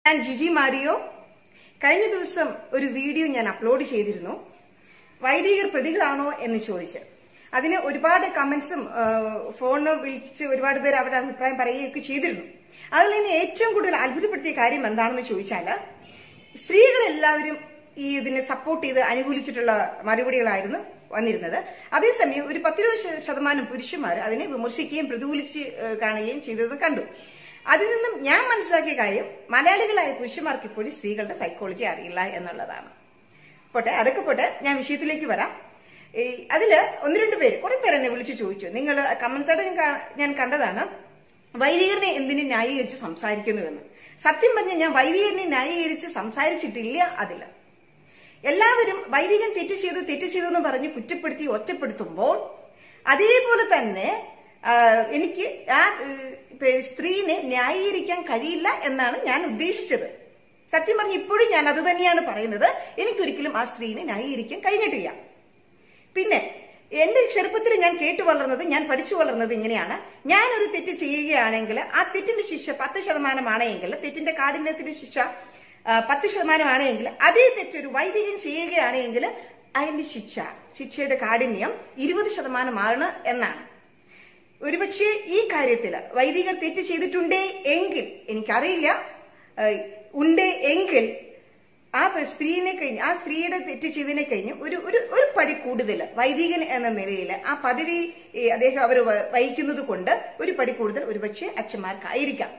ഞാൻ ജിജി മാരിയോ കഴിഞ്ഞ ദിവസം ഒരു വീഡിയോ ഞാൻ അപ്ലോഡ് ചെയ്തിരുന്നു വൈദികർ പ്രതികളാണോ എന്ന് ചോദിച്ച് അതിന് ഒരുപാട് കമന്റ്സും ഫോണിൽ വിളിച്ച് ഒരുപാട് പേര് അവരുടെ അഭിപ്രായം പറയുകയൊക്കെ ചെയ്തിരുന്നു അതിൽ എന്നെ ഏറ്റവും കൂടുതൽ അത്ഭുതപ്പെടുത്തിയ കാര്യം എന്താണെന്ന് ചോദിച്ചാൽ സ്ത്രീകളെല്ലാവരും ഈ ഇതിനെ സപ്പോർട്ട് ചെയ്ത് അനുകൂലിച്ചിട്ടുള്ള മറുപടികളായിരുന്നു വന്നിരുന്നത് അതേസമയം ഒരു പത്തിരുപത് ശ- ശതമാനം പുരുഷന്മാർ അതിനെ വിമർശിക്കുകയും പ്രതികൂലിച്ച് ഏഹ്, കാണുകയും ചെയ്തത് കണ്ടു അതിൽ നിന്നും ഞാൻ മനസ്സിലാക്കിയ കാര്യം മലയാളികളായ പുരുഷന്മാർക്ക് ഇപ്പോഴും സ്ത്രീകളുടെ സൈക്കോളജി അറിയില്ല എന്നുള്ളതാണ് പോട്ടെ അതൊക്കെ പോട്ടെ ഞാൻ വിഷയത്തിലേക്ക് വരാം ഈ അതില് ഒന്ന് രണ്ട് പേര് കുറെ പേര് എന്നെ വിളിച്ച് ചോദിച്ചു നിങ്ങൾ കമന്റ്സ് ആയിട്ട് ഞാൻ കാ- ഞാൻ കണ്ടതാണ് വൈദികരനെ എന്തിനു ന്യായീകരിച്ച് സംസാരിക്കുന്നു എന്ന് സത്യം പറഞ്ഞ ഞാൻ വൈദികരനെ ന്യായീകരിച്ച് സംസാരിച്ചിട്ടില്ല അതില് എല്ലാവരും വൈദികൻ തെറ്റ് ചെയ്തു തെറ്റ് ചെയ്തു എന്ന് പറഞ്ഞ് കുറ്റപ്പെടുത്തി ഒറ്റപ്പെടുത്തുമ്പോൾ അതേപോലെ തന്നെ ആ, എനിക്ക് ആ ഏഹ്, പേ- സ്ത്രീനെ ന്യായീകരിക്കാൻ കഴിയില്ല എന്നാണ് ഞാൻ ഉദ്ദേശിച്ചത് സത്യം പറഞ്ഞ് ഇപ്പോഴും ഞാൻ അത് തന്നെയാണ് പറയുന്നത് എനിക്കൊരിക്കലും ആ സ്ത്രീനെ ന്യായീകരിക്കാൻ കഴിഞ്ഞിട്ടില്ല പിന്നെ എന്റെ ചെറുപ്പത്തിൽ ഞാൻ കേട്ടു വളർന്നത് ഞാൻ പഠിച്ചു വളർന്നത് ഇങ്ങനെയാണ് ഞാൻ ഒരു തെറ്റ് ചെയ്യുകയാണെങ്കിൽ ആ തെറ്റിന്റെ ശിക്ഷ പത്ത് ശതമാനമാണെങ്കിൽ തെറ്റിന്റെ കാഠിന്യത്തിന്റെ ശിക്ഷ ആ, പത്ത് ശതമാനമാണെങ്കിൽ അതേ തെറ്റ് ഒരു വൈദികൻ ചെയ്യുകയാണെങ്കിൽ അതിന്റെ ശിക്ഷ ശിക്ഷയുടെ കാഠിന്യം ഇരുപത് ശതമാനമാണ് എന്നാണ് ഒരുപക്ഷെ ഈ കാര്യത്തില് വൈദികർ തെറ്റ് ചെയ്തിട്ടുണ്ടേ എങ്കിൽ എനിക്കറിയില്ല ഏഹ്, ഉണ്ട് എങ്കിൽ ആ പ- സ്ത്രീനെ കഴിഞ്ഞ് ആ സ്ത്രീയുടെ തെറ്റ് ചെയ്തതിനെ കഴിഞ്ഞ് ഒരു ഒരു ഒരു പടി കൂടുതൽ വൈദികൻ എന്ന നിലയിൽ ആ പദവി ഈ, അദ്ദേഹം അവർ വഹിക്കുന്നത് കൊണ്ട് ഒരു പടി കൂടുതൽ ഒരുപക്ഷെ അച്ഛന്മാർക്കായിരിക്കാം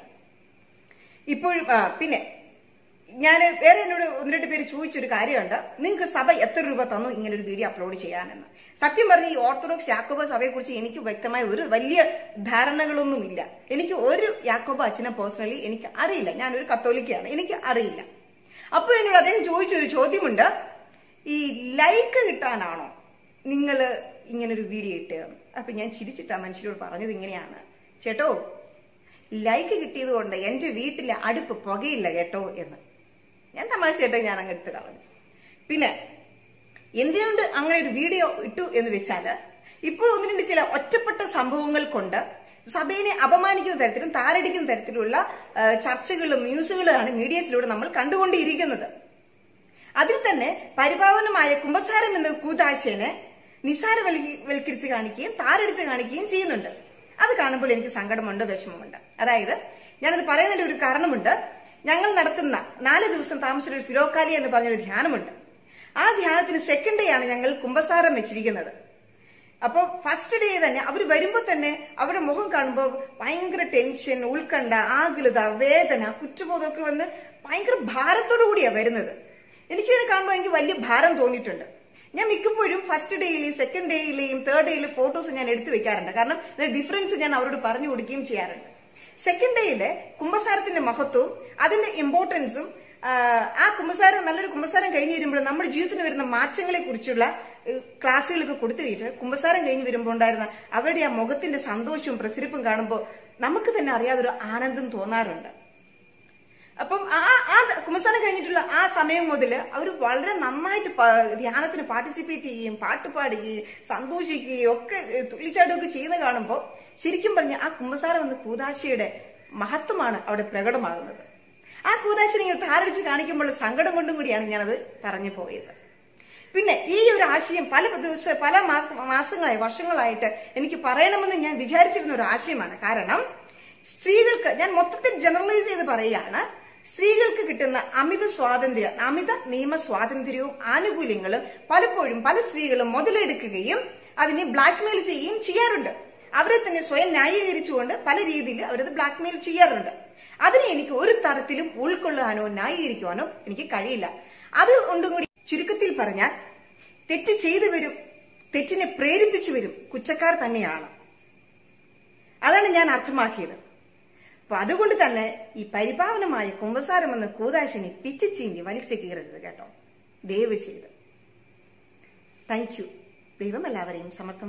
ഇപ്പോഴും ആ, പിന്നെ ഞാൻ വേറെ എന്നോട് ഒന്ന് രണ്ട് പേര് ചോദിച്ചൊരു കാര്യമുണ്ട് നിങ്ങൾക്ക് സഭ എത്ര രൂപ തന്നു ഇങ്ങനെ ഒരു വീഡിയോ അപ്ലോഡ് ചെയ്യാനെന്ന് സത്യം പറഞ്ഞ ഈ ഓർത്തഡോക്സ് യാക്കോബ സഭയെ കുറിച്ച് എനിക്ക് വ്യക്തമായ ഒരു വലിയ ധാരണകളൊന്നുമില്ല എനിക്ക് ഒരു യാക്കോബ അച്ഛനെ പേഴ്സണലി എനിക്ക് അറിയില്ല ഞാനൊരു കത്തോലിക്കയാണ് എനിക്ക് അറിയില്ല അപ്പൊ എന്നോട് അദ്ദേഹം ചോദിച്ചൊരു ചോദ്യമുണ്ട് ഈ ലൈക്ക് കിട്ടാനാണോ നിങ്ങൾ ഇങ്ങനൊരു വീഡിയോ ഇട്ട് അപ്പൊ ഞാൻ ചിരിച്ചിട്ടാ മനുഷ്യരോട് പറഞ്ഞത് ഇങ്ങനെയാണ് ചേട്ടോ ലൈക്ക് കിട്ടിയത് കൊണ്ട് എന്റെ വീട്ടിലെ അടുപ്പ് പുകയില്ല കേട്ടോ എന്ന് ഞാൻ തമാശയായിട്ട് ഞാൻ അങ്ങ് എടുത്ത് കളഞ്ഞു പിന്നെ എന്തുകൊണ്ട് അങ്ങനെ ഒരു വീഡിയോ ഇട്ടു എന്ന് വെച്ചാല് ഇപ്പോൾ ഒന്ന് രണ്ട് ചില ഒറ്റപ്പെട്ട സംഭവങ്ങൾ കൊണ്ട് സഭയെ അപമാനിക്കുന്ന തരത്തിലും താരടിക്കുന്ന തരത്തിലുള്ള ആ, ചർച്ചകളും ന്യൂസുകളുമാണ് മീഡിയസിലൂടെ നമ്മൾ കണ്ടുകൊണ്ടിരിക്കുന്നത് അതിൽ തന്നെ പരിപാവനമായ കുംഭസാരം എന്ന കൂതാശയനെ നിസാരവൽക്കരിച്ച് കാണിക്കുകയും താരടിച്ച് കാണിക്കുകയും ചെയ്യുന്നുണ്ട് അത് കാണുമ്പോൾ എനിക്ക് സങ്കടമുണ്ട് വിഷമമുണ്ട് അതായത് ഞാനത് പറയുന്നതിന്റെ ഒരു കാരണമുണ്ട് ഞങ്ങൾ നടത്തുന്ന നാല് ദിവസം താമസിച്ച ഒരു ഫിലോക്കാലി എന്ന് പറഞ്ഞൊരു ധ്യാനമുണ്ട് ആ ധ്യാനത്തിന് സെക്കൻഡ് ഡേ ആണ് ഞങ്ങൾ കുംഭസാരം വെച്ചിരിക്കുന്നത് അപ്പോൾ ഫസ്റ്റ് ഡേ തന്നെ അവർ വരുമ്പോൾ തന്നെ അവരുടെ മുഖം കാണുമ്പോൾ ഭയങ്കര ടെൻഷൻ ഉത്കണ്ഠ ആകുലത വേദന കുറ്റബോധമൊക്കെ വന്ന് ഭയങ്കര ഭാരത്തോടു കൂടിയാണ് വരുന്നത് എനിക്കിതിനെ കാണുമ്പോൾ എനിക്ക് വലിയ ഭാരം തോന്നിയിട്ടുണ്ട് ഞാൻ മിക്കപ്പോഴും ഫസ്റ്റ് ഡേയിലെയും സെക്കൻഡ് ഡേയിലെയും തേർഡ് ഡേയിലെ ഫോട്ടോസ് ഞാൻ എടുത്തു വെക്കാറുണ്ട് കാരണം ഡിഫറൻസ് ഞാൻ അവരോട് പറഞ്ഞു കൊടുക്കുകയും ചെയ്യാറുണ്ട് സെക്കൻഡ് ഡേയിലെ കുംഭസാരത്തിന്റെ മഹത്വവും അതിന്റെ ഇമ്പോർട്ടൻസും ആ കുംഭസാരം നല്ലൊരു കുംഭസാരം കഴിഞ്ഞ് വരുമ്പോൾ നമ്മുടെ ജീവിതത്തിന് വരുന്ന മാറ്റങ്ങളെ കുറിച്ചുള്ള ക്ലാസ്സുകളൊക്കെ കൊടുത്തിട്ട് കുംഭസാരം കഴിഞ്ഞ് വരുമ്പോൾ ഉണ്ടായിരുന്ന അവരുടെ ആ മുഖത്തിന്റെ സന്തോഷവും പ്രസരിപ്പും കാണുമ്പോൾ നമുക്ക് തന്നെ അറിയാതൊരു ആനന്ദം തോന്നാറുണ്ട് അപ്പം ആ ആ കുമ്പസാരം കഴിഞ്ഞിട്ടുള്ള ആ സമയം മുതൽ അവർ വളരെ നന്നായിട്ട് പ- ധ്യാനത്തിന് പാർട്ടിസിപ്പേറ്റ് ചെയ്യുകയും പാട്ട് പാടുകയും സന്തോഷിക്കുകയും ഒക്കെ ഏഹ്, തുള്ളിച്ചാടുകയൊക്കെ ചെയ്യുന്ന കാണുമ്പോൾ ശരിക്കും പറഞ്ഞ ആ കുമ്പസാരം എന്ന കൂതാശയുടെ മഹത്വമാണ് അവിടെ പ്രകടമാകുന്നത് ആ കൂതാശ നിങ്ങൾ താരടിച്ച് കാണിക്കുമ്പോൾ സങ്കടം കൊണ്ടും കൂടിയാണ് ഞാനത് പറഞ്ഞു പോയത് പിന്നെ ഈ ഒരു ആശയം പല ദിവസം പല മാസ മാസങ്ങളായി വർഷങ്ങളായിട്ട് എനിക്ക് പറയണമെന്ന് ഞാൻ വിചാരിച്ചിരുന്ന ഒരു ആശയമാണ് കാരണം സ്ത്രീകൾക്ക് ഞാൻ മൊത്തത്തിൽ ജനറലൈസ് ചെയ്ത് പറയുകയാണ് സ്ത്രീകൾക്ക് കിട്ടുന്ന അമിത സ്വാതന്ത്ര്യം അമിത നിയമ സ്വാതന്ത്ര്യവും ആനുകൂല്യങ്ങളും പലപ്പോഴും പല സ്ത്രീകളും മുതലെടുക്കുകയും അതിനെ ബ്ലാക്ക്മെയിൽ ചെയ്യുകയും ചെയ്യാറുണ്ട് അവരെ തന്നെ സ്വയം ന്യായീകരിച്ചുകൊണ്ട് പല രീതിയിൽ അവരത് ബ്ലാക്ക്മെയിൽ ചെയ്യാറുണ്ട് അതിനെ എനിക്ക് ഒരു തരത്തിലും ഉൾക്കൊള്ളാനോ ന്യായീകരിക്കുവാനോ എനിക്ക് കഴിയില്ല അത് കൊണ്ടും കൂടി ചുരുക്കത്തിൽ പറഞ്ഞാൽ തെറ്റ് ചെയ്തു വരും തെറ്റിനെ പ്രേരിപ്പിച്ചു വരും കുറ്റക്കാർ തന്നെയാണ് അതാണ് ഞാൻ അർത്ഥമാക്കിയത് അപ്പൊ അതുകൊണ്ട് തന്നെ ഈ പരിപാവനമായ കുംഭസാരം എന്ന കൂതാശിനെ പിച്ചു ചീന്തി വലിച്ചു കീറരുത് കേട്ടോ ദയവ് ചെയ്ത് താങ്ക് യു ദൈവം എല്ലാവരെയും സമർത്ഥം